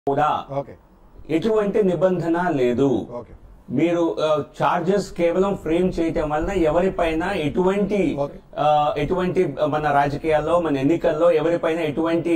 కూడా ఓకే ఎటువంటి నిబంధన లేదు ఓకే మీరు చార్జెస్ కేవలం ఫ్రేమ్ చేయటం వలన ఎవరిపైన ఎటువంటి Okay. ఆ, ఎటువంటి మన రాజకీయాల్లో మన ఎన్నికల్లో ఎవరిపైన ఎటువంటి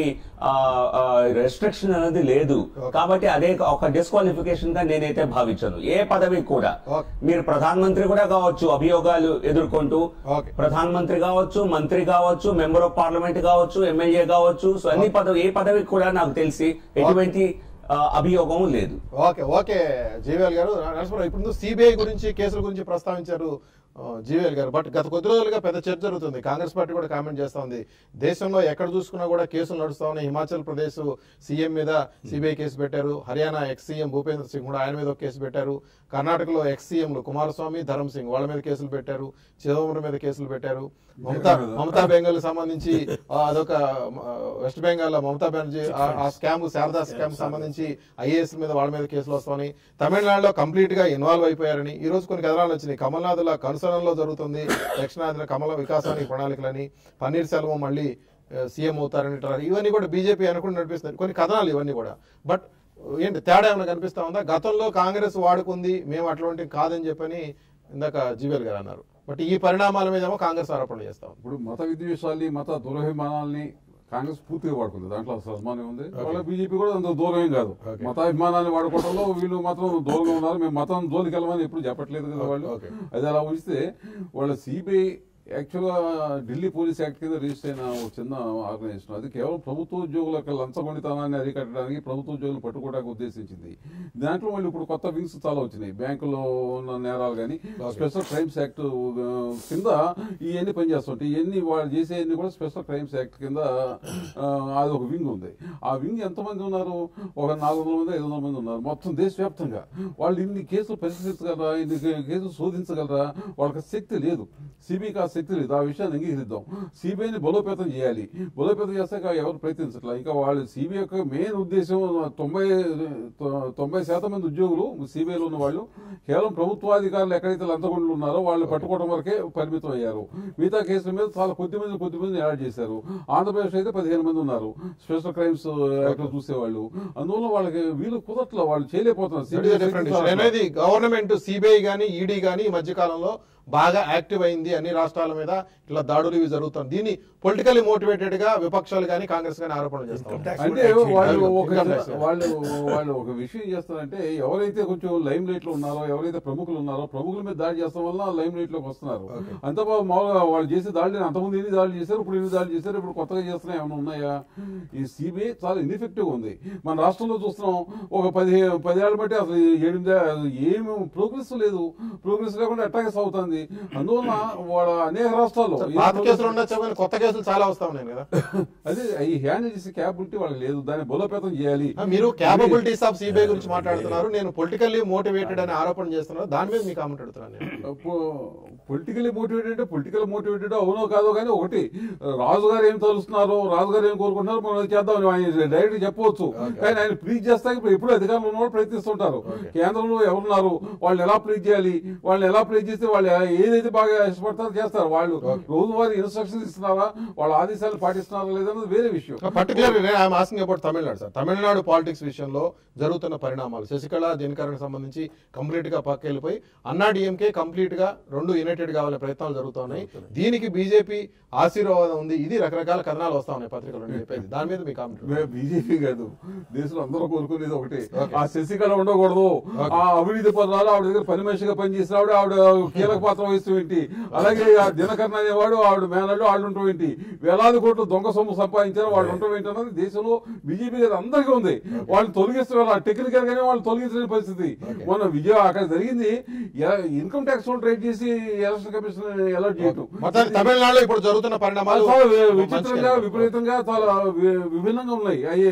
రెస్ట్రిక్షన్ అనేది లేదు Okay. కాబట్టి అదే ఒక డిస్క్వాలిఫికేషన్ గా నేనైతే భావించను ఏ పదవి కూడా Okay. మీరు ప్రధానమంత్రి కూడా కావచ్చు అభియోగాలు ఎదుర్కొంటూ Okay. ప్రధానమంత్రి కావచ్చు మంత్రి కావచ్చు మెంబర్ ఆఫ్ పార్లమెంట్ కావచ్చు ఎమ్మెల్యే కావచ్చు సో అన్ని పదవి ఏ పదవి కూడా నాకు తెలిసి ఎటువంటి ఆ, అభియోగం లేదు ఓకే ఓకే జీవీఎల్ గారు నరసింహరావు ఇప్పుడు సిబిఐ గురించి కేసుల గురించి ప్రస్తావించారు జీవీఎల్ గారు బట్ గత కొద్ది రోజులుగా పెద్ద చర్చ జరుగుతుంది కాంగ్రెస్ పార్టీ కూడా కామెంట్ చేస్తా ఉంది దేశంలో ఎక్కడ చూసుకున్నా కూడా కేసులు నడుస్తా ఉన్నాయి హిమాచల్ ప్రదేశ్ సీఎం మీద సిబిఐ కేసు పెట్టారు హర్యానా ఎక్స్ సీఎం భూపేంద్ర సింగ్ కూడా ఆయన మీద ఒక కేసు పెట్టారు కర్ణాటకలో ఎక్స్ సీఎంలు కుమారస్వామి ధరమ్ సింగ్ వాళ్ళ మీద కేసులు పెట్టారు చిదంబరం మీద కేసులు పెట్టారు మమతా మమతా బెంగాల్ సంబంధించి ఆ, అదొక ఆ, వెస్ట్ బెంగాల్ లో మమతా బెనర్జీ ఆ- ఆ స్కామ్ శారదా స్కామ్ సంబంధించి ఐఏఎస్ మీద వాళ్ళ మీద కేసులు వస్తామని తమిళనాడులో కంప్లీట్ గా ఇన్వాల్వ్ అయిపోయారని ఈ రోజు కొన్ని కథనాలు వచ్చినాయి కమల్నాథ్ లా కనుసరణలో జరుగుతుంది దక్షిణాదిన కమల వికాసానికి ప్రణాళికలని పన్నీర్ సెల్వం మళ్ళీ ఆ, సీఎం అవుతారని ఇట్లా ఇవన్నీ కూడా బీజేపీ అనుకుని నడిపిస్తుంది కొన్ని కథనాలు ఇవన్నీ కూడా బట్ ఏంటి తేడా ఏమైనా కనిపిస్తా ఉందా గతంలో కాంగ్రెస్ వాడుకుంది మేము అటువంటి కాదని చెప్పని ఇందాక జీవీఎల్ గారు అన్నారు బట్ ఈ పరిణామాల మీద ఏమో కాంగ్రెస్ ఆరోపణలు చేస్తా ఉంది ఇప్పుడు మత విద్వేషాల్ని మత దురభిమానాల్ని కాంగ్రెస్ పూర్తిగా వాడుకుంది దాంట్లో అసలు అనుమానం ఉంది వాళ్ళ బీజేపీ కూడా అంత దూరం కాదు Okay. మతాభిమానాన్ని వాడుకోవడంలో వీళ్ళు మాత్రం దూరంగా ఉన్నారు మేము మతం జోలికి వెళ్ళమని ఎప్పుడు చెప్పట్లేదు కదా వాళ్ళు Okay. అది అలా ఉంచితే వాళ్ళ సిబిఐ యాక్చువల్గా ఢిల్లీ పోలీస్ యాక్ట్ కింద రిజిస్టర్ అయిన ఒక చిన్న ఆర్గనైజేషన్ అది కేవలం ప్రభుత్వ ఉద్యోగుల యొక్క లంచగొండితనాన్ని అరికట్టడానికి ప్రభుత్వ ఉద్యోగులు పట్టుకోవడానికి ఉద్దేశించింది దాంట్లో మళ్ళీ ఇప్పుడు కొత్త వింగ్స్ చాలా వచ్చినాయి బ్యాంకులో ఉన్న నేరాలు కానీ స్పెషల్ క్రైమ్స్ యాక్ట్ కింద ఇవన్నీ పనిచేస్తుంటాయి ఇవన్నీ వాళ్ళు చేసేవన్నీ కూడా స్పెషల్ క్రైమ్స్ యాక్ట్ కింద ఆ, అది ఒక వింగ్ ఉంది ఆ వింగ్ ఎంతమంది ఉన్నారు ఒక నాలుగు వందల మంది ఐదు వందల మంది ఉన్నారు మొత్తం దేశవ్యాప్తంగా వాళ్ళు ఇన్ని కేసులు పరిశీలించగలరా ఇన్ని కే- కేసులు శోధించగలరా వాళ్ళకి శక్తి లేదు సిబిఐకి ఆ శక్తి లేదు ఆ విషయాన్ని అంగీకరిద్దాం సిబిఐని బలోపేతం చేయాలి బలోపేతం చేస్తాక ఎవరు ప్రయత్నించట్లా ఇంకా వాళ్ళు సిబిఐ యొక్క మెయిన్ ఉద్దేశం తొంభై తొ- తొంభై శాతం మంది ఉద్యోగులు సిబిఐలో ఉన్న వాళ్ళు కేవలం ప్రభుత్వాధికారులు ఎక్కడైతే లంచగొండలు ఉన్నారో వాళ్ళు పట్టుకోవడం వరకే పరిమితం అయ్యారు మిగతా కేసుల మీద చాలా కొద్ది మంది కొద్ది మంది యాడ్ చేశారు ఆంధ్రప్రదేశ్ అయితే పదిహేను మంది ఉన్నారు స్పెషల్ క్రైమ్స్ యాక్ట్ చూసేవాళ్ళు అందువల్ల వాళ్ళకి వీళ్ళు కుదరట్లా వాళ్ళు చేయలేకపోతున్నారు That is a different issue. అనేది గవర్నమెంట్ సిబిఐ గానీ ఈడీ గానీ ఈ మధ్య కాలంలో బాగా యాక్టివ్ అయింది అన్ని రాష్ట్రాల మీద ఇట్లా దాడులు ఇవి జరుగుతుంది దీన్ని పొలిటికల్లీ మోటివేటెడ్ గా విపక్షాలు గానీ కాంగ్రెస్ గానీ ఆరోపణలు చేస్తారు అంటే వాళ్ళు ఒక Income tax. వాళ్ళు వాళ్ళు ఒక విషయం చేస్తారంటే ఎవరైతే కొంచెం లైమ్ లైట్ లో ఉన్నారో ఎవరైతే ప్రముఖులు ఉన్నారో ప్రముఖుల మీద దాడి చేస్తాం వల్ల లైమ్ లైట్ లోకి వస్తున్నారు అంత మామూలుగా వాళ్ళు చేసే దాడి అంతకుముందు ఎన్ని దాడులు చేశారు ఇప్పుడు ఎన్ని దాడులు చేశారు ఇప్పుడు కొత్తగా చేస్తున్నాయి ఏమైనా ఉన్నాయా ఈ సిబిఐ చాలా ఇన్ఎఫెక్టివ్ ఉంది మన రాష్ట్రంలో చూస్తున్నాం ఒక పది పదేళ్ల బట్టి అసలు ఎనిమిది ఏమి ప్రోగ్రెస్ లేదు ప్రోగ్రెస్ లేకుండా అట్టాగే సాగుతుంది అందువల్ల వాళ్ళ అనేక రాష్ట్రాల్లో ఏ పాత progress- కేసులు ఉండొచ్చు కానీ కొత్త కేసులు చాలా వస్తా ఉన్నాయి కదా అదే ఈ హ్యాండిల్ చేసే క్యాపబిలిటీ వాళ్ళకి లేదు దాన్ని బలోపేతం చేయాలి ఆ, మీరు క్యాపబిలిటీస్ ఆఫ్ సిబిఐ గురించి మాట్లాడుతున్నారు నేను పొలిటికల్లీ మోటివేటెడ్ అని ఆరోపణ చేస్తున్నారు దాని మీద మీకు కామెంట్ అడుగుతున్నాను నేను పొలిటికలీ మోటివేటెడ్ అంటే పొలిటికల్ మోటివేటెడ్ అవునో కాదో కానీ ఒకటి రాజుగారు ఏం తలుస్తున్నారు రాజుగారు ఏం కోరుకుంటున్నారు మనం అది చేద్దాం ఆయన డైరెక్ట్ చెప్పవచ్చు కానీ ఆయన ప్లీజ్ చేస్తాక ఇప్పుడు ఎప్పుడు అధికారంలో ఉన్నవాళ్ళు ప్రయత్నిస్తుంటారు కేంద్రంలో ఎవరున్నారు వాళ్ళు ఎలా ప్లీజ్ చేయాలి వాళ్ళని ఎలా ప్లీజ్ చేస్తే వాళ్ళు ఏదైతే బాగా ఇష్టపడతారో చేస్తారు వాళ్ళు రోజువారీ ఇన్స్ట్రక్షన్స్ ఇస్తున్నారా వాళ్ళ ఆదేశాలు పాటిస్తున్నారా లేదన్నది వేరే విషయం particular I'm asking about Tamil Nadu sir Tamil Nadu politics విషయంలో జరుగుతున్న పరిణామాలు శశికళ దినకరణ్ సంబంధించి కంప్లీట్ గా పక్క వెళ్ళిపోయి అన్నా డిఎంకే కంప్లీట్ గా రెండు యునైటెడ్ కావాలనే ప్రయత్నాలు జరుగుతున్నాయి దీనికి బీజేపీ ఆశీర్వాదం ఉంది ఇది రకరకాల కథనాలు వస్తా ఉన్నాయి పత్రికలు చెప్పేది దాని మీద మీ కామెంట్ బీజేపీ కాదు దేశంలో అందరూ కోరుకునేది ఒకటి ఆ శశికళ ఉండకూడదు ఆ అవినీతి పదాలు ఆవిడ దగ్గర పని మనిషిగా పనిచేసిన ఆవిడ ఆవిడ కీలక పాత్ర వహిస్తూ ఏంటి అలాగే ఆ దినకరణ అనేవాడు ఆవిడ మేనల్లు వాళ్ళు ఉండటం ఏంటి వేలాది కోట్లు దొంగ సొమ్ము సంపాదించారు వాళ్ళు ఉండటం ఏంటి అన్నది దేశంలో బీజేపీ గారు అందరికీ ఉంది వాళ్ళు తొలగిస్తున్నారు టెక్నికల్ గానే వాళ్ళు తొలగించలేని పరిస్థితి మొన్న విజయ అక్కడ జరిగింది ఇన్కమ్ ట్యాక్స్ రైట్ చేసి ఎలక్షన్ కమిషన్ అలర్ట్ చేయటం మొత్తం తమిళనాడులో ఇప్పుడు జరుగుతున్న పరిణామాలు చాలా వి- విచిత్రంగా విపరీతంగా చాలా వి- విభిన్నంగా ఉన్నాయి అయ్యే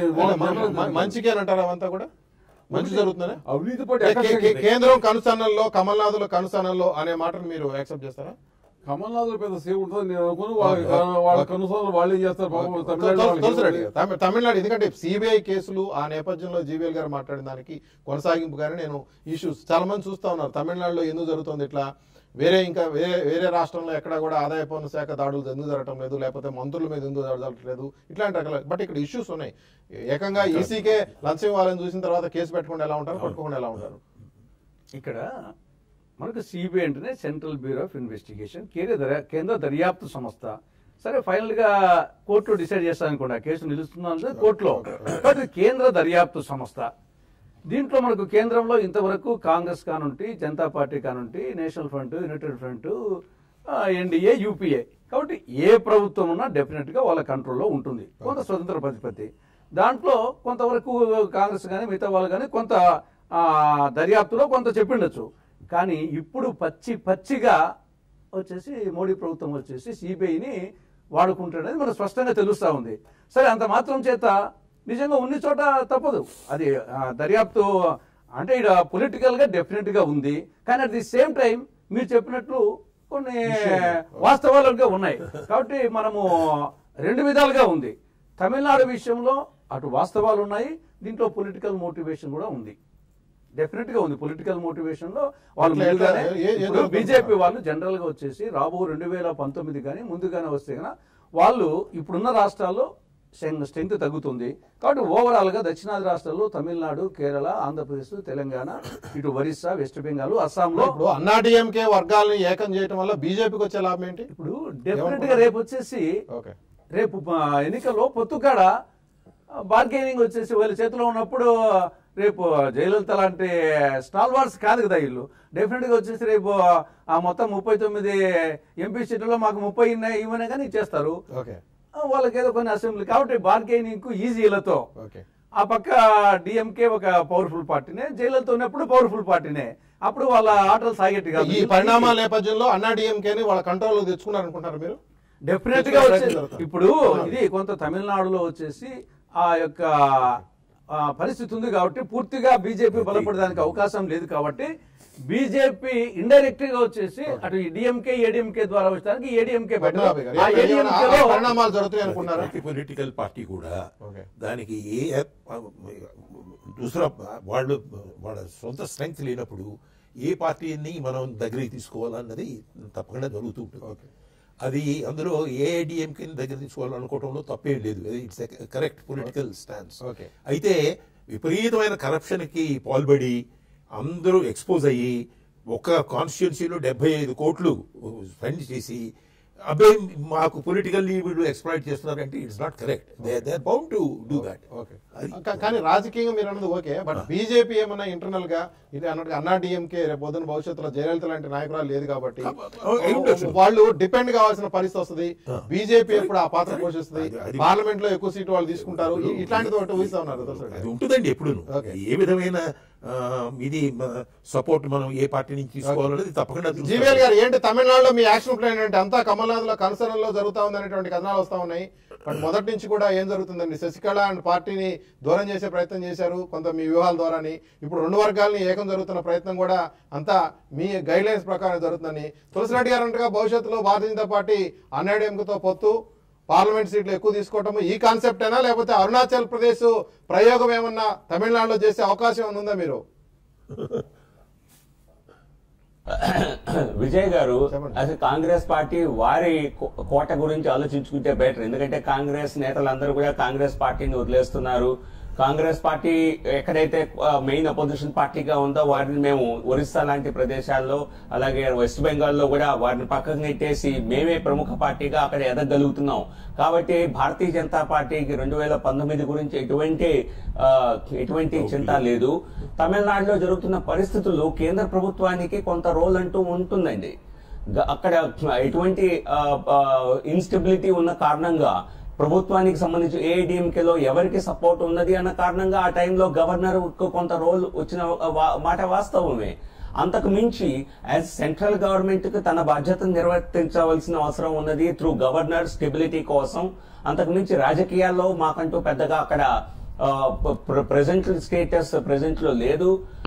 మంచికి అని అంటారు అవంతా కూడా మంచి జరుగుతుందనే అవినీతి పాటు కే- ఎక్కడ కే- కేంద్రం కనుసన్నల్లో కమల్నాథుల కనుసన్నల్లో అనే మాటను మీరు యాక్సెప్ట్ చేస్తారా కమల్నాథ్ పెద్ద సేవ ఉంటుంది నేను అనుకుని వాళ్ళ వాళ్ళ కనుసోలు వాళ్ళు ఏం చేస్తారు పాపం తమిళనాడు తులసి- వాళ్ళకి తులసిరెడ్డి ఏముంది? గారు, తమి- తమిళనాడు ఎందుకంటే సిబిఐ కేసులు ఆ నేపథ్యంలో జీవీఎల్ గారు మాట్లాడిన దానికి కొనసాగింపుగానే నేను ఇష్యూస్ చాలా మంది చూస్తా ఉన్నారు తమిళనాడులో ఎందుకు జరుగుతుంది ఇట్లా వేరే ఇంకా వేరే వేరే రాష్ట్రంలో ఎక్కడ కూడా ఆదాయ పన్ను శాఖ దాడులు ఎందుకు జరగటం లేదు లేకపోతే మంత్రుల మీద ఎందుకు దాడులు జరగట్లేదు ఇట్లాంటి రకాల బట్ ఇక్కడ ఇష్యూస్ ఉన్నాయి ఏకంగా ఈసీకే లంచం ఇవ్వాలని చూసిన తర్వాత కేసు పెట్టకుండా ఎలా ఉంటారు పట్టుకోకుండా ఎలా ఉంటారు ఇక్కడ మనకు సిబిఐ అంటేనే సెంట్రల్ బ్యూరో ఆఫ్ ఇన్వెస్టిగేషన్ కేంద్ర దర్యా- కేంద్ర దర్యాప్తు సంస్థ సరే ఫైనల్ గా కోర్టులో డిసైడ్ చేస్తాను అనుకోండి ఆ కేసు నిలుస్తుందంటే కోర్టులో కాబట్టి కేంద్ర దర్యాప్తు సంస్థ దీంట్లో మనకు కేంద్రంలో ఇంతవరకు కాంగ్రెస్ కానుంటి జనతా పార్టీ కానుంటి national front united front NDA UPA కాబట్టి ఏ ప్రభుత్వం ఉన్నా డెఫినెట్ గా వాళ్ళ కంట్రోల్లో ఉంటుంది కొంత స్వతంత్ర ప్రతిపత్తి దాంట్లో కొంతవరకు కాంగ్రెస్ కానీ మిగతా వాళ్ళు కానీ కొంత ఆ, దర్యాప్తులో కొంత చెప్పిండొచ్చు కానీ ఇప్పుడు పచ్చి పచ్చిగా వచ్చేసి మోడీ ప్రభుత్వం వచ్చేసి సిబిఐని వాడుకుంటున్నది మనకు స్పష్టంగా తెలుస్తా ఉంది సరే అంత మాత్రం చేత నిజంగా ఉన్ని చోట తప్పదు అది ఆ, దర్యాప్తు అంటే ఇక్కడ పొలిటికల్ గా డెఫినెట్ గా ఉంది కానీ అట్ ది సేమ్ టైం మీరు చెప్పినట్లు కొన్ని వాస్తవాలుగా ఉన్నాయి కాబట్టి మనము రెండు విధాలుగా ఉంది తమిళనాడు విషయంలో అటు వాస్తవాలు ఉన్నాయి దీంట్లో పొలిటికల్ మోటివేషన్ కూడా ఉంది డెఫినెట్ గా ఉంది పొలిటికల్ మోటివేషన్ లో వాళ్ళు ఎట్లా- ఎట్లా- ముందుగానే ఏ- ఏ- ఇప్పుడు ఏ- బీజేపీ వాళ్ళు జనరల్ గా వచ్చేసి రాబో రెండు వేల పంతొమ్మిది కానీ ముందుగానే వస్తే గన వాళ్ళు ఇప్పుడున్న రాష్ట్రాల్లో స్ట్రెంగ్త్ తగ్గుతుంది కాబట్టి ఓవరాల్ గా దక్షిణాది రాష్ట్రాల్లో తమిళనాడు కేరళ ఆంధ్రప్రదేశ్ తెలంగాణ ఇటు ఒరిస్సా వెస్ట్ బెంగాల్ అస్సాంలో ఇప్పుడు అన్నా డిఎంకే వర్గాలను ఏకం చేయడం వల్ల బీజేపీకి వచ్చే లాభం ఏంటి ఇప్పుడు డెఫినెట్ గా రేపు వచ్చేసి ఓకే రేపు ఆ, ఎన్నికల్లో పొత్తుకాడ బార్గెనింగ్ వచ్చేసి వాళ్ళ చేతిలో ఉన్నప్పుడు రేపు జయలలిత లాంటి స్టాల్ వార్స్ కాదు కదా వీళ్ళు డెఫినెట్ గా వచ్చేసి రేపు ఆ మొత్తం ముప్పై తొమ్మిది ఎంపీ సీట్లలో మాకు ముప్పై ఉన్నాయి ఇవన్నీ కానీ ఇచ్చేస్తారు ఓకే ఆ, వాళ్ళకి ఏదో కొన్ని అసెంబ్లీ కాబట్టి బార్గెనింగ్ కు ఈజీలతో ఓకే ఆ పక్క డిఎంకే ఒక పవర్ఫుల్ పార్టీనే జయలలిత ఉన్నప్పుడు పవర్ఫుల్ పార్టీనే అప్పుడు వాళ్ళ ఆటలు సాగేటి కాదు ఈ పరిణామాల నేపథ్యంలో అన్నా డిఎంకేని వాళ్ళ కంట్రోల్ తెచ్చుకున్నారు అనుకుంటారు మీరు డెఫినెట్ గా వచ్చే జరుగుతుంది. ఇప్పుడు ఇది కొంత తమిళనాడులో వచ్చేసి ఆ యొక్క ఆ, పరిస్థితి ఉంది కాబట్టి పూర్తిగా బీజేపీ బలపడడానికి అవకాశం లేదు కాబట్టి బీజేపీ ఇండైరెక్ట్ గా వచ్చేసి అటు డిఎంకే ఏడిఎంకే ద్వారా వచ్చడానికి ఏడిఎంకే పద్మనాభి గారు, ఆ ఏమైనా- ADMK ఏమైనా లో పరిణామాలు జరుగుతాయి అనుకున్నారా ప్రతి పొలిటికల్ పార్టీ కూడా ఓకే. దానికి ఏ దూసరా వాళ్ళు వాళ్ళ సొంత స్ట్రెంగ్త్ లేనప్పుడు ఏ పార్టీని మనం దగ్గరికి తీసుకోవాలన్నది తప్పకుండా జరుగుతూ ఉంటుంది అది అందులో ఏ డిఎంకే దగ్గర తీసుకోవాలనుకోవడంలో తప్పేం లేదు it's correct political stance Okay. అయితే విపరీతమైన కరప్షన్ కి పాల్పడి అందరూ ఎక్స్పోజ్ అయ్యి ఒక కాన్స్టిట్యున్సీలో డెబ్బై ఐదు కోట్లు స్పెండ్ చేసి అబ్బే మాకు పొలిటికల్లీ వీళ్ళు ఎక్స్ప్లాయిట్ చేస్తున్నారంటే it's not correct they they bound to do that okay కా- కానీ రాజకీయంగా మీరు అన్నది ఓకే బట్ బీజేపీ ఏమన్నా ఇంటర్నల్ గా ఇది అన్నట్టు అన్నా డిఎంకే రేపు పొద్దున భవిష్యత్తులో జయలలిత లాంటి నాయకురాలు లేదు కాబట్టి అయి ఉండొచ్చు. వాళ్ళు డిపెండ్ కావాల్సిన పరిస్థితి వస్తుంది బీజేపీ ఎప్పుడు ఆ పాత్ర పోషిస్తుంది అది- అది- పార్లమెంట్ లో ఎక్కువ సీట్లు వాళ్ళు తీసుకుంటారు ఇ- ఇట్లాంటిది ఒకటి ఊహిస్తా ఉన్నారు తులసి అది గారు. ఉంటుందండి ఎప్పుడు Okay. ఏ విధమైన ఆ, ఇది సపోర్ట్ మనం ఏ పార్టీ నుంచి తీసుకోవాలనేది తప్పకుండా చూస్తాం. జీవీఎల్ గారు ఏంటి తమిళనాడులో మీ యాక్షన్ ప్లాన్ ఏంటి అంతా కమల్నాథ్ లో కన్సర్న్ లో జరుగుతా ఉంది అనేటువంటి కథనాలు వస్తా ఉన్నాయి బట్ మొదటి నుంచి కూడా ఏం జరుగుతుందండి శశికళ అండ్ పార్టీని దూరం చేసే ప్రయత్నం చేశారు కొంత మీ వ్యూహాల ద్వారాని ఇప్పుడు రెండు వర్గాలని ఏకం జరుగుతున్న ప్రయత్నం కూడా అంతా మీ గైడ్ లైన్స్ ప్రకారం జరుగుతుందని తులసిరెడ్డి గారు అంటగా భవిష్యత్తులో భారతీయ జనతా పార్టీ అన్నాడెంకుతో పొత్తు పార్లమెంట్ సీట్లు ఎక్కువ తీసుకోవటం ఈ కాన్సెప్ట్ అయినా లేకపోతే అరుణాచల్ ప్రదేశ్ ప్రయోగం ఏమన్నా తమిళనాడులో చేసే అవకాశం ఏమన్నా ఉందా మీరు విజయ్ గారు చెప్పండి. అసలు కాంగ్రెస్ పార్టీ వారి కో- కోట గురించి ఆలోచించుకుంటే బెటర్ ఎందుకంటే కాంగ్రెస్ నేతలందరూ కూడా కాంగ్రెస్ పార్టీని వదిలేస్తున్నారు కాంగ్రెస్ పార్టీ ఎక్కడైతే మెయిన్ అపోజిషన్ పార్టీగా ఉందో వారిని మేము ఒరిస్సా లాంటి ప్రదేశాల్లో అలాగే వెస్ట్ బెంగాల్లో కూడా వారిని పక్కకు నెట్టేసి మేమే ప్రముఖ పార్టీగా అక్కడ ఎదగలుగుతున్నాం కాబట్టి భారతీయ జనతా పార్టీకి రెండు వేల పంతొమ్మిది గురించి ఎటువంటి ఆ, ఎటువంటి చింత లేదు తమిళనాడులో జరుగుతున్న పరిస్థితుల్లో కేంద్ర ప్రభుత్వానికి కొంత రోల్ అంటూ ఉంటుందండి గ- అక్కడ ఎటువంటి ఇన్స్టెబిలిటీ ఉన్న కారణంగా ప్రభుత్వానికి సంబంధించి ఏఐడిఎంకేలో ఎవరికి సపోర్ట్ ఉన్నది అన్న కారణంగా ఆ టైంలో గవర్నర్ కొంత రోల్ వచ్చిన వా- మాట వాస్తవమే అంతకు మించి యాజ్ సెంట్రల్ గవర్నమెంట్ కు తన బాధ్యతను నిర్వర్తించవలసిన అవసరం ఉన్నది త్రూ గవర్నర్ స్టెబిలిటీ కోసం అంతకు మించి రాజకీయాల్లో మాకంటూ పెద్దగా అక్కడ ప్రెసెంట్ స్టేటస్ ప్రెసెంట్ లో లేదు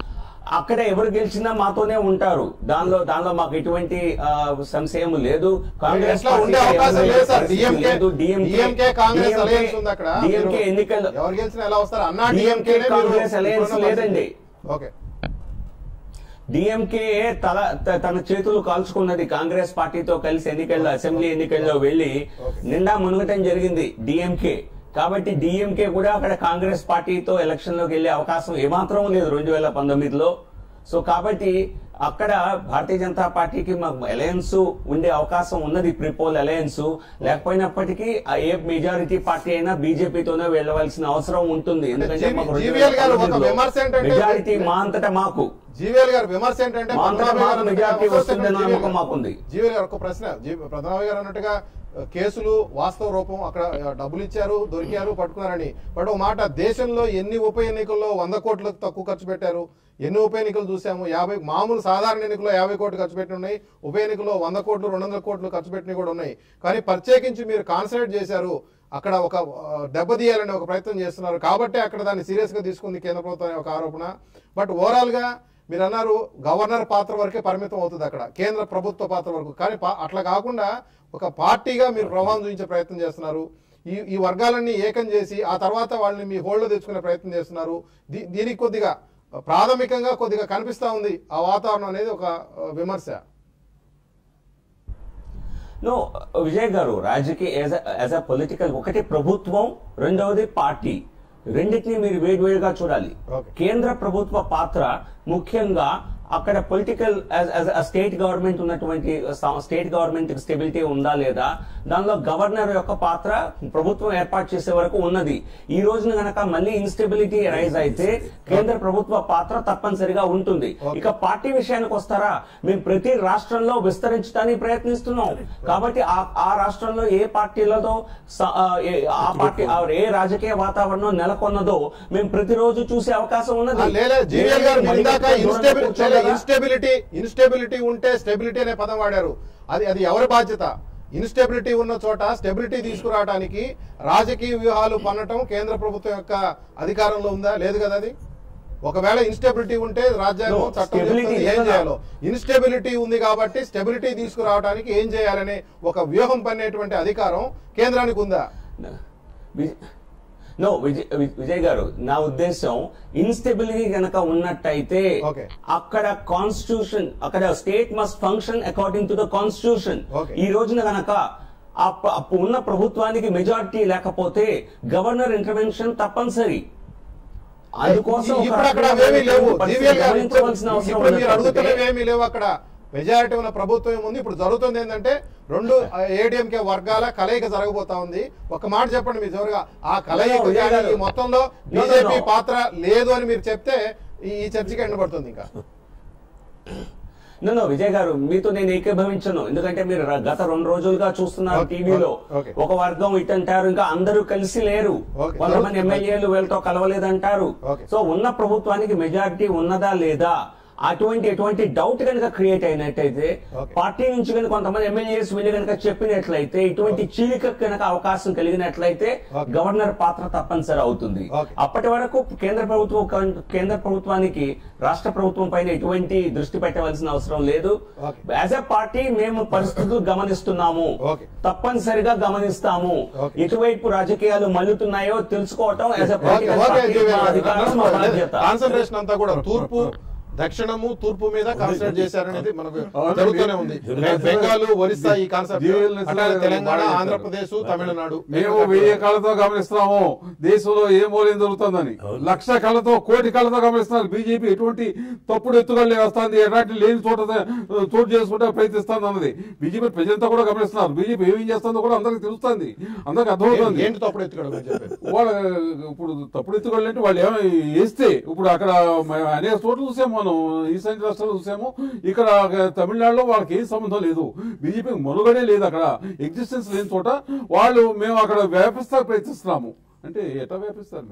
అక్కడ ఎవరు గెలిచినా మాతోనే ఉంటారు దానిలో దానిలో మాకు ఎటువంటి ఆ, సంశయం లేదు కాంగ్రెస్ ఎట్లా ఉండే పార్టీకి అవకాశం ఎవరు లేదు సార్ పరిస్థితి డిఎంకే లేదు. DMK DMK Congress DMK alliance ఉంది అక్కడ డిఎంకే మీరు ఎన్నికల్లో ఎవరు గెలిచినా ఎలా వస్తారు అన్నా DMK డిఎంకే కాంగ్రెస్ alliance లేదండి. ఓకే డిఎంకే తల త- తన చేతులు కాల్చుకున్నది కాంగ్రెస్ పార్టీతో కలిసి ఎన్నికల్లో అసెంబ్లీ ఎన్నికల్లో వెళ్లి నిండా మునుగటం జరిగింది డిఎంకే కాబట్టి డిఎంకే కూడా అక్కడ కాంగ్రెస్ పార్టీతో ఎలక్షన్ లోకి వెళ్లే అవకాశం ఏమాత్రం లేదు రెండు వేల పంతొమ్మిదిలో సో కాబట్టి అక్కడ భారతీయ జనతా పార్టీకి మాకు అలయన్స్ ఉండే అవకాశం ఉన్నది ప్రిపోల్ అలయన్స్ లేకపోయినప్పటికీ ఆ ఏ మెజారిటీ పార్టీ అయినా బీజేపీతోనే వెళ్ళవలసిన అవసరం ఉంటుంది ఎందుకంటే జీ- మాకు జీవీఎల్ గారు ఒక విమర్శ ఏంటంటే- మెజారిటీ మా అంతటా మాకు జీవీఎల్ గారు విమర్శ ఏంటంటే మా అంతటా పద్మనాభ గారు మాకు అన్నట్టుగా మెజారిటీ ఒక వస్తుందన్న సెకండ్ నమ్మకం జీవీఎల్ మాకుంది. జీవీఎల్ గారు ఒక ప్రశ్న జీ- పద్మనాభ గారు అన్నట్టుగా ఆ, కేసులు వాస్తవ రూపం అక్కడ ఆ, డబ్బులు ఇచ్చారు దొరికారు పట్టుకున్నారని బట్ ఒక మాట దేశంలో ఎన్ని ఉప ఎన్నికల్లో వంద కోట్లకు తక్కువ ఖర్చు పెట్టారు ఎన్ని ఉప ఎన్నికలు చూసాము యాభై మామూలు సాధారణ ఎన్నికల్లో యాభై కోట్లు ఖర్చు పెట్టి ఉన్నాయి ఉప ఎన్నికల్లో వంద కోట్లు రెండు వందల కోట్లు ఖర్చు పెట్టినవి కూడా ఉన్నాయి కానీ ప్రత్యేకించి మీరు కాన్సన్ట్రేట్ చేశారు అక్కడ ఒక ఆ, దెబ్బతీయాలని ఒక ప్రయత్నం చేస్తున్నారు కాబట్టి అక్కడ దాన్ని సీరియస్ గా తీసుకుంది కేంద్ర ప్రభుత్వం అనే ఒక ఆరోపణ బట్ ఓవరాల్ గా మీరు అన్నారు గవర్నర్ పాత్ర వరకే పరిమితం అవుతుంది అక్కడ కేంద్ర ప్రభుత్వ పాత్ర వరకు కానీ పా- అట్లా కాకుండా ఒక పార్టీగా మీరు ప్రభావం చూపించే ప్రయత్నం చేస్తున్నారు ఈ ఈ వర్గాలన్నీ ఏకం చేసి ఆ తర్వాత వాళ్ళని మీ హోల్డ్లో తెచ్చుకునే ప్రయత్నం చేస్తున్నారు దీ- దీనికి కొద్దిగా ప్రాథమికంగా కొద్దిగా కనిపిస్తా ఉంది ఆ వాతావరణం అనేది ఒక ఆ, విమర్శ నో విజయ్ గారు రాజకీయ యాజ్ అ పొలిటికల్ ఒకటి ప్రభుత్వం రెండవది పార్టీ రెండింటిని మీరు వేడివేడిగా చూడాలి Okay. కేంద్ర ప్రభుత్వ పాత్ర ముఖ్యంగా అక్కడ పొలిటికల్ స్టేట్ గవర్నమెంట్ ఉన్నటువంటి స్టేట్ గవర్నమెంట్ స్టెబిలిటీ ఉందా లేదా దానిలో గవర్నర్ యొక్క పాత్ర ప్రభుత్వం ఏర్పాటు చేసే వరకు ఉన్నది ఈ రోజున గనక మళ్ళీ ఇన్స్టెబిలిటీ రైజ్ అయితే కేంద్ర ప్రభుత్వ పాత్ర తప్పనిసరిగా ఉంటుంది ఇక పార్టీ విషయానికి వస్తారా మేము ప్రతి రాష్ట్రంలో విస్తరించడానికి ప్రయత్నిస్తున్నాం కాబట్టి ఆ ఆ రాష్ట్రంలో ఏ పార్టీలతో స- ఆ, ఏ- ఆ పార్టీ ఆ ఏ రాజకీయ వాతావరణం నెలకొన్నదో మేము ప్రతిరోజు చూసే అవకాశం ఆ, ఉన్నది లేలే జీవీఎల్ గారు మీరు ఇందాక దూరంగా ఇన్స్టెబిలిటీ కూర్చోలేదా? ఇన్స్టెబిలిటీ ఇన్స్టెబిలిటీ ఉంటే స్టెబిలిటీ అనే పదం వాడారు అది అది ఎవరి బాధ్యత ఇన్స్టెబిలిటీ ఉన్న చోట స్టెబిలిటీ తీసుకురావడానికి రాజకీయ వ్యూహాలు పన్నటం కేంద్ర ప్రభుత్వం యొక్క అధికారంలో ఉందా లేదు కదా అది ఒకవేళ ఇన్స్టెబిలిటీ ఉంటే రాజ్యాంగం No, చట్టం stability చెప్తుంది ఏం లేదా? చేయాలో ఇన్స్టెబిలిటీ ఉంది కాబట్టి స్టెబిలిటీ తీసుకురావడానికి ఏం చేయాలనే ఒక వ్యూహం పన్నేటువంటి అధికారం కేంద్రానికి ఉందా నో విజయ్ విజయ్ గారు నా ఉద్దేశం ఇన్స్టెబిలిటీ గనక ఉన్నట్టయితే Okay. అక్కడ కాన్స్టిట్యూషన్ అక్కడ state must function according to the constitution Okay. ఈ రోజున గనక అప్ప- అప్పు ఉన్న ప్రభుత్వానికి మెజారిటీ లేకపోతే గవర్నర్ ఇంటర్వెన్షన్ తప్పనిసరి అందుకోసం ఒక ఇప్పుడు అక్కడ రకమైన అవేమీ లేవు పరిస్థితి జీవీఎల్ గారు ఇప్పుడు గమనించవలసిన అవసరం ఇప్పుడు మీరు ఉన్నట్లయితే అడుగుతున్నవి ఏమీ లేవు అక్కడ మెజారిటీ ఉన్న ప్రభుత్వం ఏముంది ఇప్పుడు జరుగుతుంది ఏంటంటే రెండు ఏడిఎంకే వర్గాల కలయిక జరగబోతా ఉంది ఒక మాట చెప్పండి మీ చివరిగా ఆ కలయిక No, no, కానీ no. ఈ మొత్తంలో No, no, బీజేపీ no. పాత్ర లేదు అని మీరు చెప్తే ఈ ఈ చర్చకి ఎండబడుతుంది ఇంకా నో విజయ్ గారు మీతో నేను ఏకీభవించను ఎందుకంటే మీరు ర- గత రెండు రోజులుగా చూస్తున్నారు Okay, టీవీలో okay. ఒక వర్గం ఇటు అంటారు ఇంకా అందరూ కలిసి లేరు Okay. కొంతమంది ఎమ్మెల్యేలు వీళ్ళతో కలవలేదంటారు Okay. సో ఉన్న ప్రభుత్వానికి మెజారిటీ ఉన్నదా లేదా అటువంటి ఎటువంటి డౌట్ కనుక క్రియేట్ అయినట్టయితే Okay. పార్టీ నుంచి కనుక కొంతమంది ఎమ్మెల్యేస్ వీళ్ళు కనుక చెప్పినట్లయితే ఇటువంటి చీలిక కనుక అవకాశం కలిగినట్లయితే Okay. గవర్నర్ పాత్ర తప్పనిసరి అవుతుంది Okay. అప్పటి వరకు కేంద్ర ప్రభుత్వం కన్- కేంద్ర ప్రభుత్వానికి రాష్ట్ర ప్రభుత్వం పైన ఎటువంటి దృష్టి పెట్టవలసిన అవసరం లేదు Okay. యాజ్ ఎ పార్టీ మేము పరిస్థితులు గమనిస్తున్నాము Okay. తప్పనిసరిగా గమనిస్తాము Okay. ఎటువైపు రాజకీయాలు మల్లుతున్నాయో తెలుసుకోవటం యాజ్ ఎ ఓకే ఓకే అధికారం మా బాధ్యత కాన్సన్ట్రేషన్ అంతా కూడా తూర్పు దక్షిణము తూర్పు మీద కాన్సన్ట్రేట్ చేశారనేది మనకు అవునండి. జరుగుతూనే ఉంది బెంగాల్ ఒరిస్సా ఈ కాన్సెప్ట్ జీవీఎల్ అట్లాగే తెలంగాణ బాగా ఆంధ్రప్రదేశ్ తమిళనాడు మేము వెయ్యి కళ్ళతో గమనిస్తున్నాము దేశంలో ఏం మూల్యం జరుగుతుందని లక్ష కళ్ళతో కోటి కళ్ళతో గమనిస్తున్నారు బీజేపీ ఎటువంటి తప్పుడు ఎత్తుగడలు వేస్తుంది ఎలాంటి లేని చోట చోటు చేసుకుంటే ప్రయత్నిస్తుంది అన్నది బీజేపీ ప్రజలంతా కూడా గమనిస్తున్నారు బీజేపీ ఏమేం చేస్తుందో కూడా అందరికి తెలుస్తుంది అందరికి అర్థమవుతుంది ఏంటి తప్పుడు ఎత్తుకోవడం అని చెప్పారు వాళ్ళ ఇప్పుడు తప్పుడు ఎత్తుగడలు అంటే వాళ్ళు ఏమో వేస్తే ఇప్పుడు అక్కడ మ- అనేక చోట్ల చూసాము మనం ఈశాన్య రాష్ట్రాలు చూసాము ఇక్కడ తమిళనాడులో వాళ్ళకి ఏం సంబంధం లేదు బీజేపీ మనుగడే లేదు అక్కడ ఎగ్జిస్టెన్స్ లేని చోట వాళ్ళు మేము అక్కడ వ్యాపిస్తా ప్రయత్నిస్తున్నాము అంటే ఎట్లా వ్యాపిస్తారు మీరు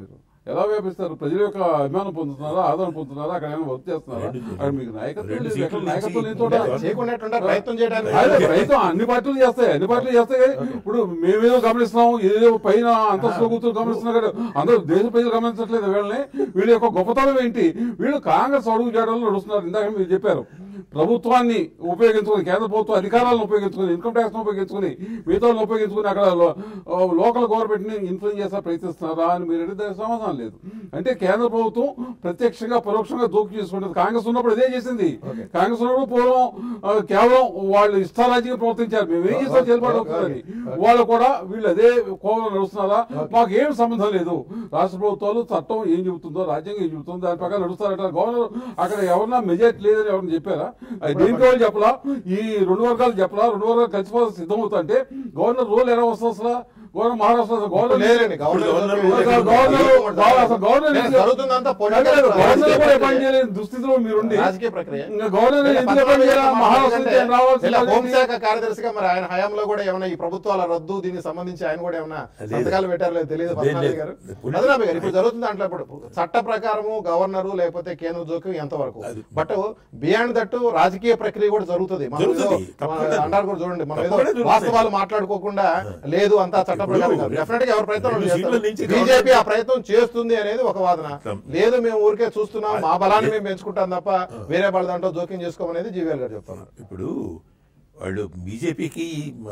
ఎలా వ్యాపిస్తారు ప్రజల యొక్క అభిమానం పొందుతున్నారా ఆదరణ పొందుతున్నారా అక్కడ ఏమైనా వర్క్ చేస్తున్నారా అక్కడ మీకు నాయకత్వం రెండు లేదు. ఎక్కడ సీట్ల నాయకత్వం నుంచి లేని చోట చేయకుండా ఎట్లుంటారు? ప్రయత్నం చేయడానికి అదే ప్రయత్నం అన్ని పార్టీలు చేస్తాయి అన్ని పార్టీలు చేస్తాయి కానీ ఇప్పుడు మేమేదో గమనిస్తున్నాం ఏదో పైన అంతస్తులో కూర్చొని గమనిస్తున్నా కదా అందరూ దేశ ప్రజలు గమనించట్లేదు వీళ్ళని వీళ్ళ యొక్క గొప్పతనం ఏంటి వీళ్ళు కాంగ్రెస్ అడుగు చేయడంలో నడుస్తున్నారు ఇందాక మీరు చెప్పారు ప్రభుత్వాన్ని ఉపయోగించుకుని కేంద్ర ప్రభుత్వ అధికారాలను ఉపయోగించుకుని ఇన్కమ్ ట్యాక్స్ ఉపయోగించుకుని మిగతా ఉపయోగించుకుని అక్కడ లో- లోకల్ గవర్నమెంట్ ని ఇన్ఫ్లుయెన్స్ చేస్తా ప్రయత్నిస్తున్నారా అని మీరు అడిగితే దానికి సమాధానం లేదు అంటే కేంద్ర ప్రభుత్వం ప్రత్యక్షంగా పరోక్షంగా దోపిడీ చేసుకుంటుంది కాంగ్రెస్ ఉన్నప్పుడు ఇదే చేసింది కాంగ్రెస్ ఉన్నప్పుడు పూర్వం ఆ, కేవలం వాళ్ళు ఇష్టారాజ్యంగా ప్రవర్తించారు మేము ఏం చేస్తాం చెల్లుబాటు అవుతుందని వాళ్ళు కూడా వీళ్ళు అదే కోవలో నడుస్తున్నారా మాకు ఏం సంబంధం లేదు రాష్ట్ర ప్రభుత్వాలు చట్టం ఏం చెబుతుందో రాజ్యాంగం ఏం చెబుతుందో దాని ప్రకారం నడుస్తారట గవర్నర్ అక్కడ ఎవరన్నా మెజార్టీ లేదని ఎవరైనా చెప్పారా అది దేనికి వాళ్ళు చెప్పలా ఈ రెండు వర్గాలు చెప్పలా రెండు వర్గాలు కలిసిపోతే సిద్ధమవుతా అంటే గవర్నర్ రోల్ ఎలా వస్తుంది అసలు గవర్నర్ మహారాష్ట్ర అసలు గవర్నర్ లేదండి గవర్నర్ గవర్నర్ గవర్నర్ గవర్నర్ అసలు గవర్నర్ లేదు, జరుగుతుందంతా అదే, పొలిటికల్ గవర్నర్ కూడా రాజకీయ పని చేయలేని దుస్థితిలో మీరుండి రాజకీయ ప్రక్రియ ఇంకా గవర్నర్ లేదా ఎందుకు పని చేయాలి? మహారాష్ట్ర నుంచి ఆయన రావాల్సిన ఇలా పని ఏంటి? హోంశాఖ కార్యదర్శిగా మరి ఆయన హయాంలో కూడా ఏమైనా ఈ ప్రభుత్వాల రద్దు దీనికి సంబంధించి ఆయన కూడా ఏమైనా లేదు. సంతకాలు పెట్టారో లేదో తెలియదు లేదు, పద్మనాభి లేదు. గారు పొలి- పద్మనాభి గారు ఇప్పుడు జరుగుతుంది దాంట్లో ఇప్పుడు చట్ట ప్రకారము గవర్నరు లేకపోతే కేంద్ర జోక్యం ఎంతవరకు అది- బట్ బియాండ్ దట్టు రాజకీయ ప్రక్రియ కూడా జరుగుతుంది మనం ఏదో జరుగుతుంది. తప్పకుండా. అంటారు కూడా చూడండి మనం ఏదో తప్పకుండా జరుగుతుంది. వాస్తవాలు మాట్లాడుకోకుండా లేదు అంతా చట్ట ప్రకారం కాదు ఇప్పుడు డెఫినెట్ గా ఎవరి ప్రయత్నం వాళ్ళు రెండు సీట్ల చేస్తారు నుంచి బీజేపీ ఆ ప్రయత్నం చేస్తుంది అనేది ఒక వాదన మొత్తం. లేదు మేము ఊరికే చూస్తున్నాం మా బలాన్ని మేము పెంచుకుంటాం తప్ప వేరే వాళ్ళ దాంట్లో జోక్యం చేసుకోమనేది జీవీఎల్ గారు చెప్తున్నారు ఇప్పుడు వాళ్ళు బీజేపీకి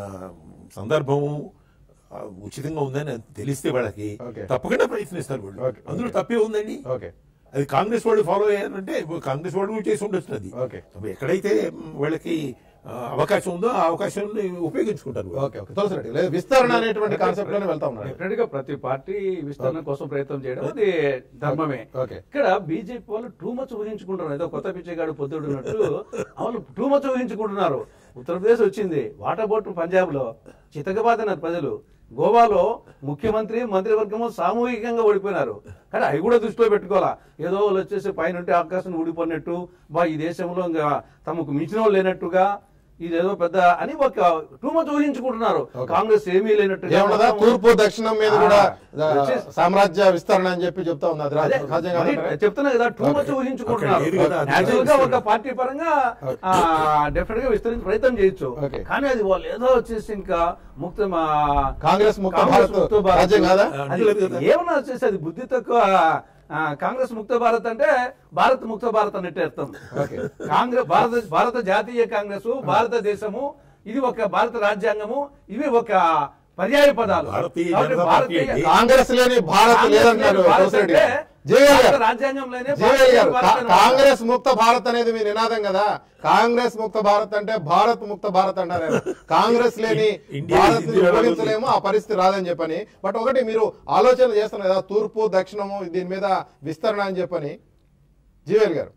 సందర్భం ఆ, ఉచితంగా ఉందని తెలిస్తే వాళ్ళకి Okay. తప్పకుండా ప్రయత్నిస్తారు వాళ్ళు Okay. అందులో తప్పే ఉందండి ఓకే అది కాంగ్రెస్ వాళ్ళు ఫాలో అయ్యారంటే కాంగ్రెస్ వాళ్ళు కూడా చేసి ఉండొచ్చు అది Okay. ఎక్కడైతే వాళ్ళకి ఆ, అవకాశం ఉందో ఆ అవకాశాన్ని ఉపయోగించుకుంటారు వాళ్ళు. ఓకే ఓకే తులసి రెడ్డి లేదు విస్తరణ అనేటువంటి కాన్సెప్ట్ లోనే వెళ్తా ఉన్నాడు డెఫినెట్ గా ప్రతి పార్టీ విస్తరణ కోసం ప్రయత్నం చేయడం అది ధర్మమే ఓకే. ఇక్కడ బీజేపీ వాళ్ళు టూ మచ్ ఊహించుకుంటున్నారు ఏదో కొత్త పిచ్చగాడు పొద్దుడు ఉన్నట్టు వాళ్ళు టూ మచ్ ఊహించుకుంటున్నారు ఉత్తరప్రదేశ్ వచ్చింది వాటర్ బోట్ పంజాబ్ లో చితకబాదినారు ప్రజలు గోవాలో ముఖ్యమంత్రి మంత్రివర్గము సామూహికంగా ఓడిపోయినారు కానీ అవి కూడా దృష్టిలో పెట్టుకోవాలా ఏదో వాళ్ళు వచ్చేసి పైన ఆకాశం ఊడిపోయినట్టు బా ఈ దేశంలో ఇంకా తమకు మించిన వాళ్ళు లేనట్టుగా ఇదేదో పెద్ద అని ఒక టూ మచ్ ఊహించుకుంటున్నారు కాంగ్రెస్ ఏమీ లేనట్టుగా ఏమన్నదా తూర్పు దక్షిణం మీద కూడా ఆ, వచ్చేసి- సామ్రాజ్య విస్తరణ అని చెప్పి చెప్తా ఉంది అది అదే, రాజ- సహజంగా మరి అంటారా? చెప్తున్నా కదా టూ మచ్ ఊహించుకుంటున్నారు అక్కడ ఏది కదా అది నేచురల్ గా కదా ఒక పార్టీ పరంగా డెఫినెట్ గా విస్తరించి ప్రయత్నం చేయొచ్చు ఓకే. కానీ అది వాళ్ళు ఏదో వచ్చేసి ఇంకా ముక్త మా కాంగ్రెస్ ముక్త కాంగ్రెస్ భారత్ ముక్త భారత్. రాజ్యం కాదా? అది అంటలేదు కదా. ఏమన్నా వచ్చేసి అది బుద్ధి తక్కువ ఆ, కాంగ్రెస్ ముక్త భారత్ అంటే భారత్ ముక్త భారత్ అన్నట్టు అర్థం ఓకే. కాంగ్రెస్ భారత భారత జాతీయ కాంగ్రెస్ భారతదేశము ఇది ఒక భారత రాజ్యాంగము ఇవి ఒక పర్యాయ పదాలు భారతీయ కాబట్టి జనతా పార్టీ భారతీయ- అంటే కాంగ్రెస్ లేని భారత్ కాంగ్రెస్ లేదంటారు లేని భారత్ తులసి రెడ్డి అంటే గారు. జేఎల్ భారత గారు రాజ్యాంగంలోనే జేఎల్ భారతీయ గారు భారత్ కా- అన్నమాట. కాంగ్రెస్ ముక్త భారత్ అనేది మీ నినాదం కదా కాంగ్రెస్ ముక్త భారత్ అంటే భారత్ ముక్త భారత్ అంటారు ఆయన. కాంగ్రెస్ లేని ఇండియా భారత్ ఇండియా ఉపయోగించలేము ఆ పరిస్థితి రాదని చెప్పని బట్ ఒకటి మీరు ఆలోచన చేస్తున్నారు కదా తూర్పు దక్షిణము దీని మీద విస్తరణ అని చెప్పని జీవేల్ గారు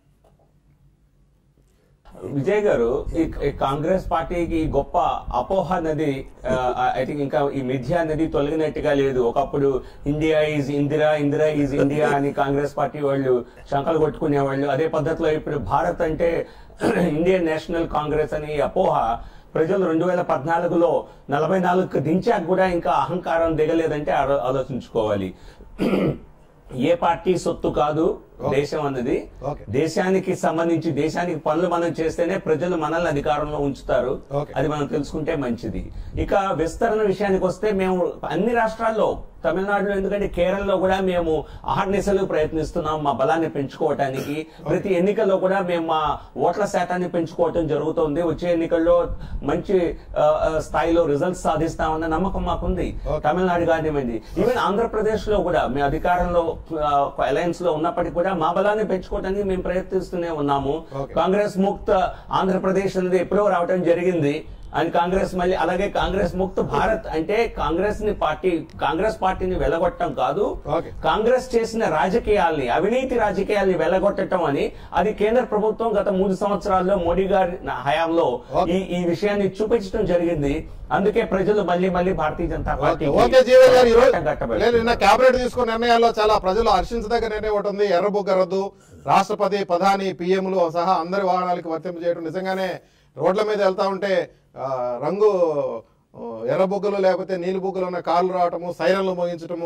విజయ్ గారు ఈ ఈ కాంగ్రెస్ పార్టీకి ఈ గొప్ప అపోహ అన్నది ఐ థింక్ ఇంకా ఈ మిథ్య అనేది తొలగినట్టుగా లేదు ఒకప్పుడు India is Indira Indira is India అని కాంగ్రెస్ పార్టీ వాళ్ళు శంకలు కొట్టుకునేవాళ్ళు అదే పద్ధతిలో ఇప్పుడు భారత్ అంటే ఇండియన్ నేషనల్ కాంగ్రెస్ అని ఈ అపోహ ప్రజలు రెండు వేల పద్నాలుగులో నలభై నాలుగు దించాక కూడా ఇంకా అహంకారం దిగలేదంటే ఆలో- ఆలోచించుకోవాలి ఏ పార్టీ సొత్తు కాదు దేశం అన్నది Okay. దేశానికి సంబంధించి దేశానికి పనులు మనం చేస్తేనే ప్రజలు మనల్ని అధికారంలో ఉంచుతారు Okay. అది మనం తెలుసుకుంటే మంచిది ఇక విస్తరణ విషయానికి వస్తే మేము అన్ని రాష్ట్రాల్లో తమిళనాడులో ఎందుకంటే కేరళలో కూడా మేము అహర్నిశలు ప్రయత్నిస్తున్నాం మా బలాన్ని పెంచుకోవటానికి ప్రతి ఎన్నికల్లో కూడా మేము మా ఓట్ల శాతాన్ని పెంచుకోవటం జరుగుతుంది వచ్చే ఎన్నికల్లో మంచి ఆ, ఆ, స్థాయిలో రిజల్ట్స్ సాధిస్తామన్న నమ్మకం మాకుంది Okay. తమిళనాడు కానివ్వండి ఈవెన్ ఆంధ్రప్రదేశ్ లో కూడా మేము అధికారంలో అలయన్స్ లో ఉన్నప్పటికీ కూడా మా బలాన్ని పెంచుకోవడానికి మేము ప్రయత్నిస్తూనే ఉన్నాము Okay. కాంగ్రెస్ ముక్త ఆంధ్రప్రదేశ్ అనేది ఎప్పుడో రావటం జరిగింది అని కాంగ్రెస్ మళ్ళీ అలాగే కాంగ్రెస్ ముక్త భారత్ అంటే కాంగ్రెస్ ని పార్టీ కాంగ్రెస్ పార్టీని వెలగొట్టడం కాదు Okay. కాంగ్రెస్ చేసిన రాజకీయాల్ని అవినీతి రాజకీయాల్ని వెలగొట్టడం అని అది కేంద్ర ప్రభుత్వం గత మూడు సంవత్సరాల్లో మోడీ గారి నా- హయాంలో Okay. ఈ ఈ విషయాన్ని చూపించడం జరిగింది అందుకే ప్రజలు మళ్ళీ మళ్ళీ Bharatiya Janata party okay okay Jeevan గారు ఈ రోజు లేదు, నిన్న కేబినెట్ తీసుకున్న నిర్ణయాల్లో చాలా ప్రజలు హర్షించదగ్గ నిర్ణయం ఒకటి ఉంది ఎర్రబుగ్గ రద్దు రాష్ట్రపతి ప్రధాని పిఎంలు సహా అందరి వాహనాలకు వర్తింపు చేయడం నిజంగానే రోడ్ల మీద వెళ్తా ఉంటే ఆ, రంగు ఆ, ఎర్ర బుగ్గలు లేకపోతే నీలి బుగ్గలు ఉన్న కార్లు రావటము సైరన్లు మోగించటము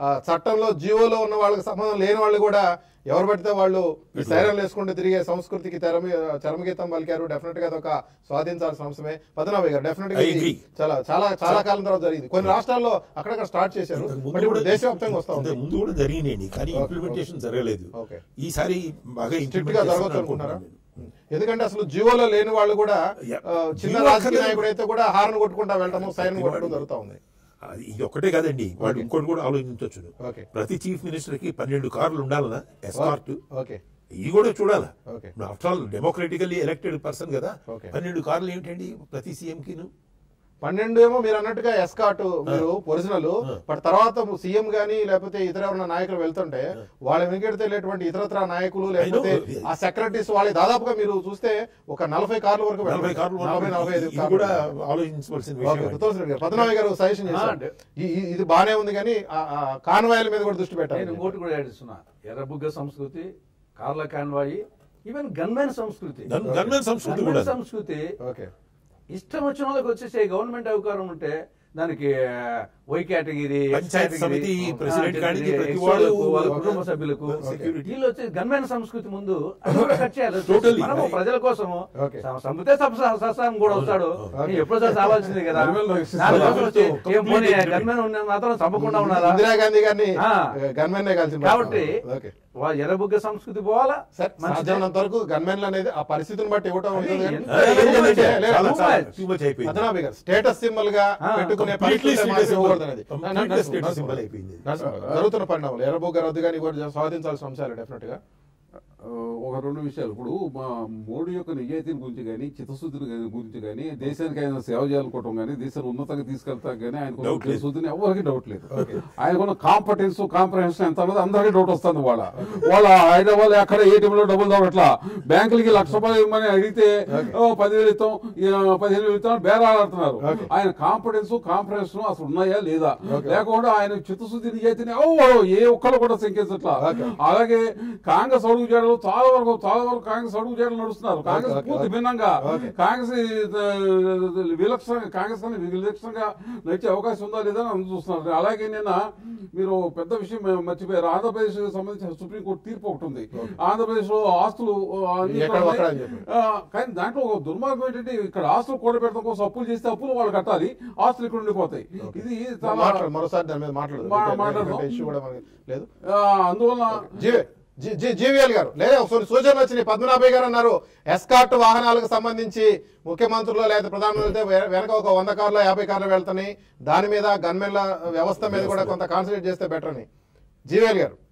ఆ, చట్టంలో జీవోలో ఉన్న వాళ్ళకి సంబంధం లేని వాళ్ళు కూడా ఎవరు పడితే వాళ్ళు ఈ సైరన్ వేసుకుంటూ తిరిగే సంస్కృతికి తెరమి చరమగీతం పలికారు డెఫినెట్ గా అదొక స్వాధీనించాల్సిన అంశమే పద్మనాభ గారు డెఫినెట్ గా I ఇది agree. చాలా చాలా చాలా కాలం తర్వాత జరిగింది కొన్ని రాష్ట్రాల్లో అక్కడక్కడ స్టార్ట్ చేశారు ఇంతకు ముందు బట్ ఇప్పుడు కూడా- దేశవ్యాప్తంగా వస్తా ఉంది ఇంతకు ముందు కూడా జరిగినాయండి కానీ ఓకే, ఇంప్లిమెంటేషన్ జరగలేదు ఓకే. ఈసారి బాగా స్ట్రిక్ట్ ఇంప్లిమెంట్ గా చేస్తారని జరగచ్చు అనుకుంటారా అనుకుంటున్నాను నేను. ఎందుకంటే అసలు జియోలో లేని వాళ్ళు కూడా యా. ఆ, చిన్న జియో రాజకీయ అక్కర్లేదు. నాయకుడు అయితే కూడా హారన్ కొట్టుకుంటా వెళ్ళటము సైరన్ కొట్టడం జరుగుతా ఉంది అది ఇది ఒక్కటే కాదండి వాడు ఇంకోటి కూడా ఆలోచించవచ్చు ఓకే. ప్రతి చీఫ్ మినిస్టర్ కి పన్నెండు కార్లు ఉండాలనా ఎస్కార్ట్ ఓకే ఇది కూడా చూడాలా okay. After all democratically elected person కదా ఓకే. పన్నెండు కార్లు ఏమిటండి ప్రతి సీఎం కిను పన్నెండు ఏమో మీరు అన్నట్టుగా ఎస్కాట్ మీరు ఒరిజినల్ బట్ తర్వాత సీఎం గానీ లేకపోతే ఇతర ఎవరైనా నాయకులు వెళ్తుంటే వాళ్ళ వెనుకెడితే వెళ్ళేటువంటి ఇతరత్ర నాయకులు లేకపోతే know. ఆ సెక్రటరీస్ వాళ్ళ దాదాపుగా మీరు చూస్తే ఒక నలభై కార్ల వరకు నలభై వెళ్తాయి. కార్లు నలభై నలభై ఐదు ఇది కార్లు కూడా వెళ్తాయి. ఆలోచించవలసిన ఓకే, విషయం తులసి రెడ్డి గారు పద్మనాభ గారు సజెషన్ చేశారు అంటే- ఈ- ఈ- ఇది బానే ఉంది కానీ కాన్వాయిల మీద కూడా దృష్టి నేను పెట్టాలి ఇంకోటి కూడా ఏడిస్తున్నా ఎర్రబుగ్గ సంస్కృతి కార్ల కాన్వాయి ఈవెన్ గన్మెన్ సంస్కృతి గన్- గన్మెన్ సంస్కృతి గన్మెన్ కూడా సంస్కృతి ఓకే ఇష్టం వచ్చిన వాళ్ళకి వచ్చేసే గవర్నమెంట్ అధికారం ఉంటే దానికి వై కేటగిరీ పంచాయత్ సమితి ప్రెసిడెంట్ కాడికి ప్రతి వాళ్ళ వాడు కుటుంబ సభ్యులకు security. వీళ్ళు వచ్చి గన్మెన్ సంస్కృతి ముందు అది కూడా కట్ చేయాలి Totally. మనము ప్రజల కోసము Okay. సంపతే సత్సాం కూడా వస్తాడు Okay. నీ ఎప్పుడో సారి చావాల్సిందే కదా Gunmen రక్షిస్తారు. నాలుగు రోజులు వచ్చి Complete ఏం పోనీ agreement. గన్మెన్ ఉన్న మాత్రం చంపకుండా ఉన్నారా ఇందిరాగాంధీ గారిని ఆ. గన్మెన్ కలిసి కాబట్టి ఓకే వాళ్ళ ఎర్రబుగ్గ సంస్కృతి పోవాలా సార్ మంచిదే. సాధ్యమైనంత వరకు గన్మెన్లు అనేది ఆ పరిస్థితిని బట్టి ఇవ్వటం అది ఉంటుంది కానీ- ఎంత- ఆ, ఏం లేదండి. లేదు, చాలా- too చాలా much. too much అయిపోయింది. పద్మనాభ గారు స్టేటస్ సింబల్ గా ఆ, పెట్టుకునే completely పరిస్థితి status మాకు symbol. ఇవ్వకూడదు అనేది. Completely Narasimha- status Narasimha- symbol అయిపోయింది. నరసింహ గారు, జరుగుతున్న పరిణామాలు ఎర్రబోగ రద్దు కానీ కూడా స్వాధించాల్సిన అంశాలు డెఫినెట్ గా ఆ, ఒక రెండు విషయాలు ఇప్పుడు మా మోడీ యొక్క నిజాయితీని గురించి కానీ చిత్తశుద్ధిని గాని- గురించి కానీ దేశానికి ఆయన సేవ చేయాలనుకోవటం కానీ దేశాన్ని ఉన్నతంగా తీసుకెళ్తాం కానీ ఆయన Doubt లేదు. శుద్ధిని ఎవరికి డౌట్ లేదు ఆయనకున్న కాంపిటెన్స్ కాంప్రహెన్షన్ ఎంత ఉన్నది అందరికీ డౌట్ వస్తుంది వాళ్ళ వాళ్ళ హైదరాబాద్ ఎక్కడ ఏటీఎం లో డబ్బులు దొరకట్లా బ్యాంకులకి లక్ష రూపాయలు ఇవ్వమని అడిగితే ఓ, పదివేలు ఇస్తాం ఈ, పదిహేను వేలు ఇస్తాం బేరాడుతున్నారు Okay. ఆయన కాంపిటెన్స్ కాంప్రహెన్షన్ అసలు ఉన్నాయా లేదా లేకుండా ఆయన చిత్తశుద్ధి నిజాయితీని ఓ ఏ ఒక్కరు కూడా శంకించట్లా Okay. అలాగే కాంగ్రెస్ అడుగు చేయడం చాలా వరకు చాలా వరకు కాంగ్రెస్ అడుగు చేయడం నడుస్తున్నారు కాంగ్రెస్ okay, పూర్తి okay. భిన్నంగా Okay. కాంగ్రెస్ ఆ, విలక్షణంగా కాంగ్రెస్ కానీ విలక్షణంగా నడిచే అవకాశం ఉందా లేదా అని చూస్తున్నారు అలాగే నిన్న మీరు పెద్ద విషయం మర్చిపోయారు ఆంధ్రప్రదేశ్ సంబంధించిన సుప్రీంకోర్టు తీర్పు ఒకటి ఉంది ఆంధ్రప్రదేశ్ లో ఆస్తులు ఆ, అన్ని ఎక్కడ ఇక్కడ ఒక్కడ ఉన్నాయి. అని చెప్పి. ఆ, కానీ దాంట్లో ఒక దుర్మార్గం ఏంటంటే ఇక్కడ ఆస్తులు కూడబెట్టడం కోసం అప్పులు చేస్తే అప్పులు వాళ్ళు కట్టాలి ఆస్తులు ఇక్కడ ఉండిపోతాయి ఇది చాలా మాట్లాడు మరోసారి దాని మీద మాట్లాడదు మా- మాట్లాడదాం. ఇష్యూ కూడా మనకి లేదు ఆ, అందువల్ల జీవే జీ- జీ- జీవీఎల్ గారు లేదా ఒకసారి సూచనలు వచ్చినాయి పద్మనాభయ్య గారు అన్నారు ఎస్కాట్ వాహనాలకు సంబంధించి ముఖ్యమంత్రులు లేదా ప్రధానమంత్రి వె- వెనక ఒక వంద కార్లు యాభై కార్లు వెళ్తున్నాయి దాని మీద గన్మెన్ల వ్యవస్థ మీద కూడా కొంత కాన్సన్ట్రేట్ చేస్తే బెటర్ అని జీవీఎల్ గారు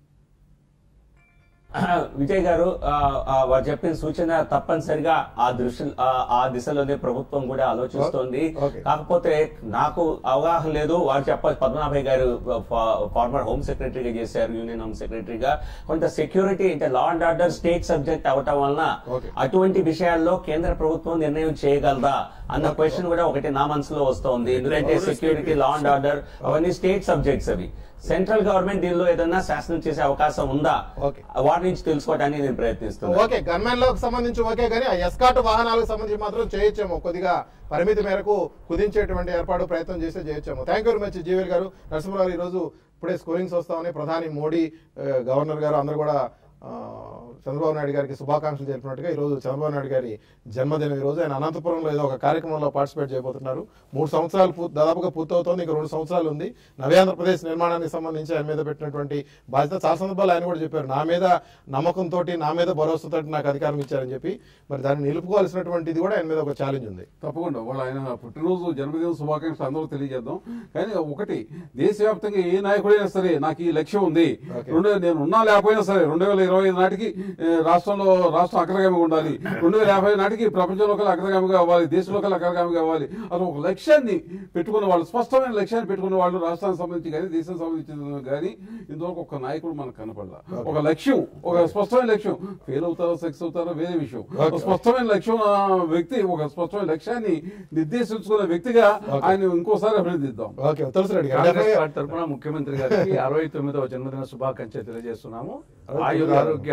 విజయ్ గారు ఆ, ఆ, వారు చెప్పిన సూచన తప్పనిసరిగా ఆ దృష్టి ఆ- ఆ దిశలోనే ప్రభుత్వం కూడా ఆలోచిస్తోంది ఓకే. కాకపోతే నాకు అవగాహన లేదు వారు చెప్ప పద్మనాభయ్య గారు ఫార్మర్ హోమ్ సెక్రటరీగా చేశారు యూనియన్ హోమ్ సెక్రటరీగా కొంత సెక్యూరిటీ అంటే law and order state subject అవటం వలన ఓకే. అటువంటి విషయాల్లో కేంద్ర ప్రభుత్వం నిర్ణయం చేయగలదా అన్న క్వశ్చన్ కూడా ఒకటి నా మనసులో వస్తోంది ఎందుకంటే సెక్యూరిటీ లా అండ్ ఆర్డర్ అవన్నీ స్టేట్ సబ్జెక్ట్స్ అవి సెంట్రల్ గవర్నమెంట్ దీనిలో ఏదైనా శాసనం చేసే అవకాశం ఉందా ఓకే. వాటి నుంచి తెలుసుకోవడానికి నేను ప్రయత్నిస్తున్నాను ఓకే గన్మెన్లకు సంబంధించి ఓకే కానీ ఆ ఎస్కాట్ వాహనాలకు సంబంధించి మాత్రం చేయొచ్చేమో కొద్దిగా పరిమితి మేరకు కుదించేటువంటి ఏర్పాటు ప్రయత్నం చేస్తే చేయొచ్చేమో thank you very much GVL గారు నరసింహరావు ఈ రోజు ఇప్పుడే స్కోరింగ్స్ వస్తామని ప్రధాని మోడీ ఆ, గవర్నర్ గారు అందరూ కూడా ఆ, చంద్రబాబు నాయుడు గారికి శుభాకాంక్షలు తెలిపినట్టుగా ఈ రోజు చంద్రబాబు నాయుడు గారి జన్మదినం ఈ రోజు ఆయన అనంతపురంలో ఏదో ఒక కార్యక్రమంలో పార్టిసిపేట్ చేయబోతున్నారు మూడు సంవత్సరాలు పూర్తి దాదాపుగా పూర్తవుతోంది ఇంకా రెండు సంవత్సరాలు ఉంది నవ్యాంధ్రప్రదేశ్ నిర్మాణానికి సంబంధించి ఆయన మీద పెట్టినటువంటి బాధ్యత చాలా సందర్భాలు ఆయన కూడా చెప్పారు నా మీద నమ్మకంతో నా మీద భరోసాతో నాకు అధికారం ఇచ్చారని చెప్పి మరి దాన్ని నిలుపుకోవాల్సినటువంటిది కూడా ఆయన మీద ఒక ఛాలెంజ్ ఉంది తప్పకుండా వాళ్ళ ఆయన పుట్టినరోజు జన్మదిన శుభాకాంక్షలు అందరూ తెలియజేద్దాం కానీ ఒకటి దేశవ్యాప్తంగా ఏ నాయకుడైనా సరే నాకు ఈ లక్ష్యం ఉంది Okay. రెండు నేను ఉన్నా లేకపోయినా సరే రెండు వేల ఇరవై ఐదు నాటికి ఏ, రాష్ట్రంలో రాష్ట్రం అగ్రగామిగా ఉండాలి రెండు వేల యాభై నాటికి ప్రపంచంలో కల్లా అగ్రగామిగా అవ్వాలి దేశంలో కల్లా అగ్రగామిగా అవ్వాలి అది ఒక లక్ష్యాన్ని పెట్టుకున్న వాళ్ళు స్పష్టమైన లక్ష్యాన్ని పెట్టుకున్న వాళ్ళు రాష్ట్రానికి సంబంధించి కానీ దేశానికి సంబంధించిన కానీ ఇంతవరకు ఒక నాయకుడు మనకు కనపడలా ఒక లక్ష్యం ఒక స్పష్టమైన లక్ష్యం ఫెయిల్ అవుతారో సక్సెస్ అవుతారో వేరే విషయం ఒక స్పష్టమైన లక్ష్యం ఉన్న వ్యక్తి ఒక స్పష్టమైన లక్ష్యాన్ని నిర్దేశించుకున్న వ్యక్తిగా ఆయన ఇంకోసారి అభినందిద్దాం ఓకే తులసి రెడ్డి గారు కాంగ్రెస్ డెఫినెట్గా- పార్టీ తరఫున ముఖ్యమంత్రి గారికి అరవై తొమ్మిదవ జన్మదిన శుభాకాంక్షలు తెలియజేస్తున్నాము అరవై ఆయుర తొమ్మిది. ఆరోగ్య ఐశ్వర్య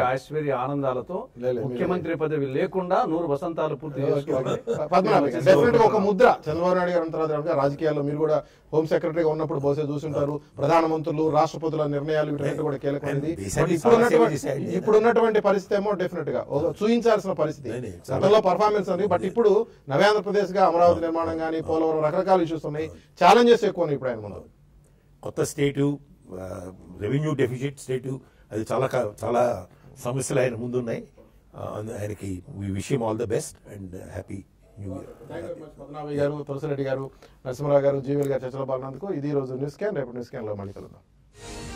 ఐశ్వర్య ఆనందాలతో లే, లే, ముఖ్యమంత్రి పదవి లేకుండా నూరు వసంతాలు పూర్తి చేసుకోవాలి పద్మనాభ డెఫినెట్ గా ఒక ముద్ర చంద్రబాబు నాయుడు గారు అంటారు అదే రాజకీయాల్లో మీరు కూడా హోమ్ సెక్రటరీగా ఉన్నప్పుడు బహుశా చూసుంటారు ప్రధానమంత్రులు రాష్ట్రపతుల నిర్ణయాలు వీటన్నిటి కూడా కీలకమైనది దేశాన్ని బట్ ఇప్పుడు చాలా సేవ ఉన్నటువంటి చేశాడు. ఇప్పుడు ఉన్నటువంటి పరిస్థితి ఏమో డెఫినెట్ గా ఒక చూయించాల్సిన పరిస్థితి లేదు, లేదు, చాలా- గతంలో పర్ఫార్మెన్స్ ఉంది బట్ ఇప్పుడు నవ్యాంధ్రప్రదేశ్ గా అమరావతి నిర్మాణం కానీ పోలవరం రకరకాల ఇష్యూస్ ఉన్నాయి ఛాలెంజెస్ ఎక్కువ ఉన్నాయి ఇప్పుడు ఆయన ముందు కొత్త స్టేటు రెవెన్యూ డెఫిసిట్ స్టేటు అది చాలా క- చాలా సమస్యలు ఆయన ముందున్నాయి ఆ, ఆయనకి విషయం all the best and happy new year Padmanabhi గారు తులసిరెడ్డి గారు నరసింహరావు గారు జీవీఎల్ గారు చర్చలో పాల్గొన్నందుకు ఇది ఈ రోజు న్యూస్ క్యాన్ రేపు న్యూస్ క్యాన్ లో మళ్ళీ కలుద్దాం